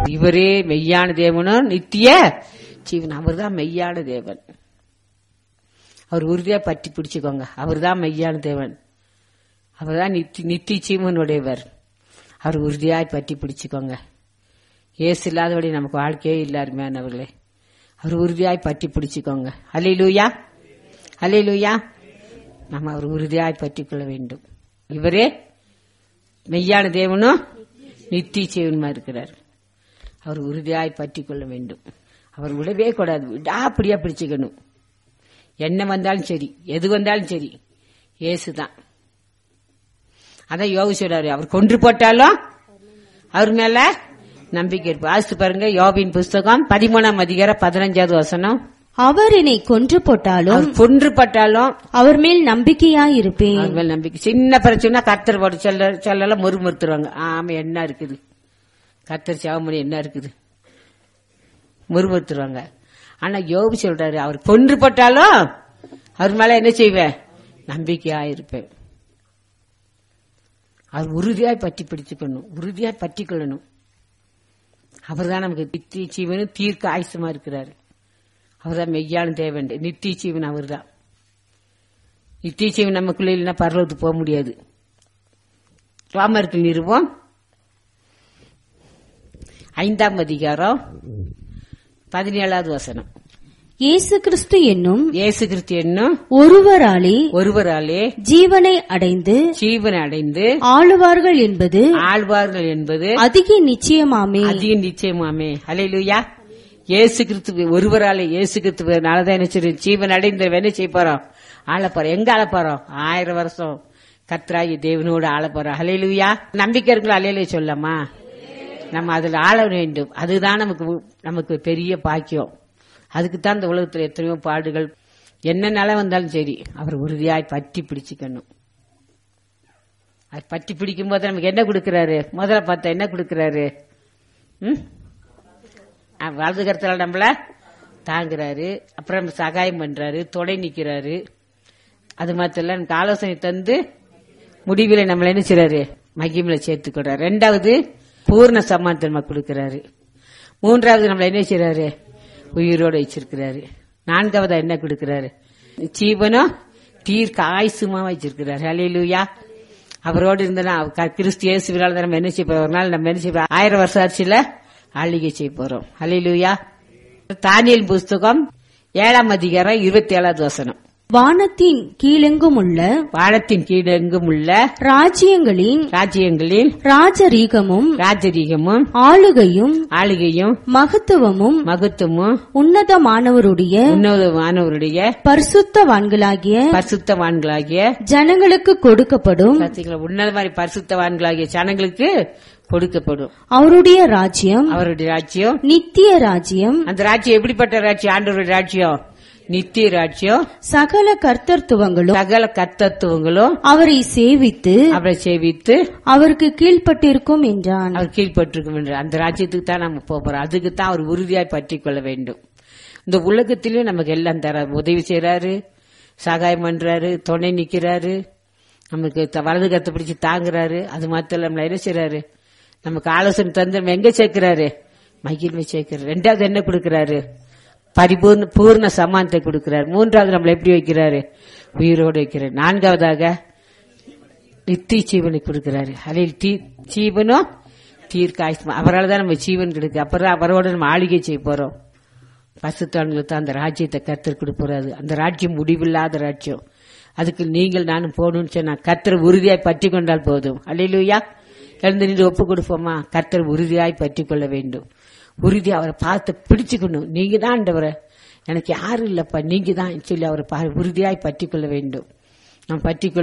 இவரே மெய்யான தேவனும் நித்திய ஜீவன் அவர் தான் மெய்யான தேவன் அவர் உறுதியா பற்றி பிடிச்சுக்கோங்க அவர் தான் மெய்யான தேவன் அவர் தான் நித்தி நித்தி ஜீவனுடையவர் அவர் உறுதியாய் பற்றி பிடிச்சுக்கோங்க ஏசு இல்லாதபடி நமக்கு வாழ்க்கையே இல்ல அருமையானவர்களே அவர் உறுதியாய் பற்றி பிடிச்சுக்கோங்க அலையிலூயா அலையிலூயா நம்ம அவர் உறுதியாய் பற்றி கொள்ள வேண்டும் இவரே மெய்யான தேவனும் நித்திய ஜீவனுமா இருக்கிறார் அவர் உறுதியாய் பற்றி கொள்ள வேண்டும் அவர் விடவே கூடாது விடாப்படியா பிடிச்சுக்கணும் என்ன வந்தாலும் சரி எது வந்தாலும் சரி ஏசுதான் அதான் யோகு சொல்றாரு அவர் கொன்று போட்டாலும் அவர் மேல நம்பிக்கை இருப்பு ஆசித்து பாருங்க யோபின் புஸ்தகம் பதிமூணாம் அதிகாரம் பதினஞ்சாவது வசனம் அவர் என்னை கொன்று போட்டாலும் அவர் கொன்று பட்டாலும் அவர் மேல் நம்பிக்கையாயிருப்பேன் அவர் மேல நம்பிக்கை சின்ன பிரச்சனை கத்தர் போட்டு சொல்ல சொல்லலாம் முறுமுறுத்துருவாங்க ஆமா என்ன இருக்குது கத்தர் சாவமணி என்ன இருக்குது முறுமுறுத்துருவாங்க ஆனா யோபு சொல்றாரு அவர் கொன்று பட்டாலும் அவர் மேல என்ன செய்வேன் நம்பிக்கையா இருப்பேன் அவர் உறுதியாய் பற்றி பிடிச்சுக்கணும் உறுதியாய் பற்றி கொள்ளணும் அவர் தான் நமக்கு நித்திய ஜீவனும் தீர்க்க ஆயுசமா இருக்கிறாரு அவர் தான் மெய்யான தேவன் நித்திய ஜீவன் அவர் தான் நித்திய ஜீவன் நமக்குள்ள இல்லைன்னா பரலோகத்துக்கு போக முடியாது ராமருக்கு நிறுவம் ஐந்தாம் அதிகாரம் பதினேழாவது வசனம் இயேசு கிறிஸ்து என்னும் இயேசு கிறிஸ்து என்னும் ஒருவராலே ஒருவராலே ஜீவனை அடைந்து ஜீவன் அடைந்து ஆளுவார்கள் என்பது ஆழ்வார்கள் என்பது அதிக நிச்சயமாமே அதிக நிச்சயமாமே அலையிலுயா இயேசு கிறிஸ்து ஒருவராலே இயேசு கிறிஸ்துவனாலதான் என்ன செய்யும் ஜீவன் அடைந்த என்ன செய்ய போறோம் ஆள போறோம் எங்க ஆள போறோம் ஆயிரம் வருஷம் கத்ராயி தேவனோடு ஆள போறோம் அலையிலுயா நம்பிக்கை இருக்கிற அலையிலே சொல்லமா நம்ம அதுல ஆள வேண்டும் அதுதான் நமக்கு நமக்கு பெரிய பாக்கியம் அதுக்கு தான் இந்த உலகத்துல எத்தனையோ பாடுகள் என்ன நிலை வந்தாலும் சரி அவர் உறுதியாய் பற்றி பிடிச்சுக்கணும் அது பற்றி பிடிக்கும் போது நமக்கு என்ன கொடுக்கறாரு முதல்ல பார்த்தா என்ன கொடுக்கறாரு ம் அஹ் வலது கருத்தால நம்மள தாங்குறாரு அப்புறம் சகாயம் பண்றாரு தொடை நிக்கிறாரு அது மாத்திரம் எனக்கு ஆலோசனை தந்து முடிவில் நம்மள என்ன செய்றாரு மகிமில சேர்த்துக்கிறாரு ரெண்டாவது பூர்ண சம்மானத்தை நம்ம கொடுக்கறாரு மூன்றாவது நம்மள என்ன செய்றாரு உயிரோட வச்சிருக்கிறாரு நான்காவது என்ன கொடுக்கறாரு ஜீவனும் தீர்க்க ஆயுசுமா வச்சிருக்கிறாரு அலையிலுயா அவரோடு இருந்தனா கிறிஸ்து இயேசுவினால தான் நம்ம என்ன செய்ய போறோம் ஒரு நாள் நம்ம என்ன செய்ய போறோம் ஆயிரம் வருஷம் ஆட்சியில ஆளுகை செய்ய போறோம் அலையிலுயா தானியல் புஸ்தகம் ஏழாம் அதிகாரம் இருபத்தி ஏழாவது வசனம் வானத்தின் கீழெங்கும் உள்ள வானத்தின் கீழெங்கும் உள்ள ராஜ்யங்களின் ராஜ்யங்களில் ராஜரீகமும் ராஜரீகமும் ஆளுகையும் ஆளுகையும் மகத்துவமும் மகத்துவமும் உன்னதமானவருடைய உன்னதமானவருடைய பரிசுத்தவான்களாகிய பரிசுத்தவான்களாகிய ஜனங்களுக்கு கொடுக்கப்படும் பார்த்தீங்களா உன்னத மாதிரி பரிசுத்தவான்களாகிய ஜனங்களுக்கு கொடுக்கப்படும் அவருடைய ராஜ்யம் அவருடைய ராஜ்யம் நித்திய ராஜ்யம் அந்த ராஜ்யம் எப்படிப்பட்ட ராஜ்யம் ஆண்டவருடைய ராஜ்யம் நித்திய ராஜ்யம் சகல கர்த்தர்த்துவங்களும் சகல கத்தத்துவங்களும் அவரை சேவித்து அவரை சேவித்து அவருக்கு கீழ்ப்பட்டிருக்கும் என்றான் அவர் கீழ்பட்டிருக்கும் என்று அந்த ராஜ்யத்துக்கு தான் நம்ம போக போறோம் அதுக்கு தான் அவர் உறுதியாய் பற்றி கொள்ள வேண்டும் இந்த உலகத்திலயும் நமக்கு எல்லாம் தர உதவி செய்யறாரு சகாயம் பண்றாரு துணை நிக்கிறாரு நமக்கு த- வலது கத்தை பிடிச்சு தாங்குறாரு அது மாத்திரம் நம்மள என்ன செய்யறாரு நமக்கு ஆலோசனை தந்து நம்ம எங்க சேர்க்கிறாரு மகிழ்மை சேர்க்கிறாரு ரெண்டாவது என்ன கொடுக்கறாரு பரிபூர்ண பூர்ண சமானத்தை கொடுக்கிறார் மூன்றாவது நம்மளை எப்படி வைக்கிறாரு உயிரோடு வைக்கிறார் நான்காவதாக நித்திய ஜீவனை கொடுக்கிறாரு அதில் தீ ஜீவனும் தீர்க்காயுஷ்மா அவரால் தான் நம்ம ஜீவன் கிடைக்கு அப்புறம் அவரோட நம்ம ஆளுகை செய்ய போறோம் பசுத்தான்களுக்கு அந்த ராஜ்யத்தை கத்தர் கொடுப்பறாரு அந்த ராஜ்யம் முடிவில்லாத ராஜ்யம் அதுக்கு நீங்கள் நானும் போகணும்னு சொன்னா கத்தர் உறுதியாய் பற்றி கொண்டால் போதும் அல்லையிலுயா எழுந்து நின்று ஒப்பு கொடுப்போமா கத்தர் உறுதியாய் பற்றி கொள்ள வேண்டும் உறுதி அவரை பார்த்து பிடிச்சுக்கணும் நீங்க தான் ஆண்டவரை எனக்கு யாரும் இல்லப்பா நீங்க தான் சொல்லி அவரை பா- உறுதியாய் பற்றி கொள்ள வேண்டும் நாம் பற்றி